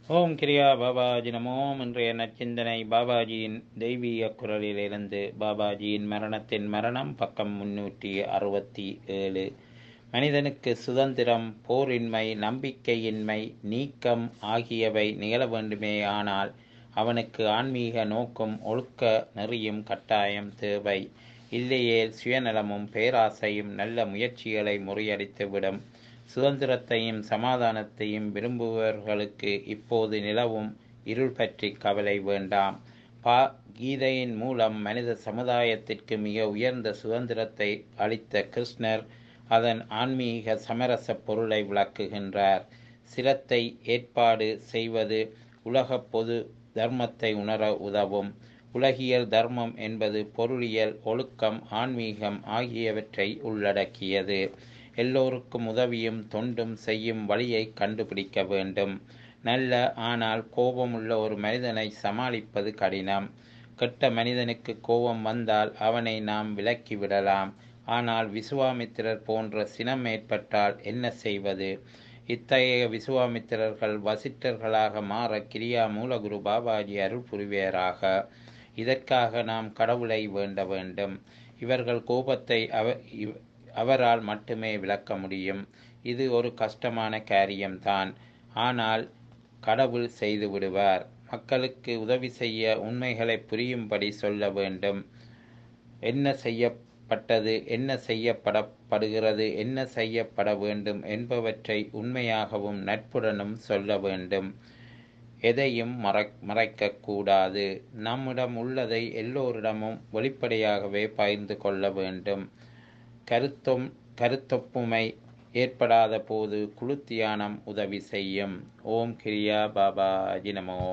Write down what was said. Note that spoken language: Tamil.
ஓம் கிரியா பாபாஜி நமோம் இன்றைய நச்சிந்தனை பாபாஜியின் தெய்வீக குரலிலிருந்து பாபாஜியின் மரணத்தின் மரணம் பக்கம் முன்னூற்றி அறுபத்தி ஏழு மனிதனுக்கு சுதந்திரம் போரின்மை நம்பிக்கையின்மை நீக்கம் ஆகியவை நிகழ வேண்டுமே ஆனால் அவனுக்கு ஆன்மீக நோக்கும் ஒழுக்க நெறியும் கட்டாயம் தேவை இல்லையே சுயநலமும் பேராசையும் நல்ல முயற்சிகளை முறியடித்துவிடும் சுதந்திரத்தையும் சமாதானத்தையும் விரும்புபவர்களுக்கு இப்போது நிலவும் இருள் பற்றி கவலை வேண்டாம் பா கீதையின் மூலம் மனித சமுதாயத்திற்கு மிக உயர்ந்த சுதந்திரத்தை அளித்த கிருஷ்ணர் அதன் ஆன்மீக சமரச பொருளை விளக்குகின்றார் சிரத்தை ஏற்பாடு செய்வது உலக பொது தர்மத்தை உணர உதவும் உலகியல் தர்மம் என்பது பொருளியல் ஒழுக்கம் ஆன்மீகம் ஆகியவற்றை உள்ளடக்கியது எல்லோருக்கும் உதவியும் தொண்டும் செய்யும் வழியை கண்டுபிடிக்க வேண்டும் நல்ல ஆனால் கோபமுள்ள ஒரு மனிதனை சமாளிப்பது கடினம் கெட்ட மனிதனுக்கு கோபம் வந்தால் அவனை நாம் விலக்கி விடலாம் ஆனால் விசுவாமித்திரர் போன்ற சினம் ஏற்பட்டால் என்ன செய்வது இத்தகைய விசுவாமித்திரர்கள் வசிட்டர்களாக மாற கிரியா மூலகுரு பாபாஜி அருள் புரிவேராக இதற்காக நாம் கடவுளை வேண்ட வேண்டும் இவர்கள் கோபத்தை அவ அவரால் மட்டுமே விளக்க முடியும் இது ஒரு கஷ்டமான காரியம்தான் ஆனால் கடவுள் செய்து விடுவார் மக்களுக்கு உதவி செய்ய உண்மைகளை புரியும்படி சொல்ல வேண்டும் என்ன செய்யப்பட்டது என்ன செய்யப்படப்படுகிறது என்ன செய்யப்பட வேண்டும் என்பவற்றை உண்மையாகவும் நட்புடனும் சொல்ல வேண்டும் எதையும் மறை மறைக்கக்கூடாது நம்மிடம் உள்ளதை எல்லோரிடமும் வெளிப்படையாகவே பகிர்ந்து கொள்ள வேண்டும் கருத்தும் கருத்தொப்புமை ஏற்படாத போது குழு தியானம் உதவி செய்யும் ஓம் கிரியா பாபா நமோ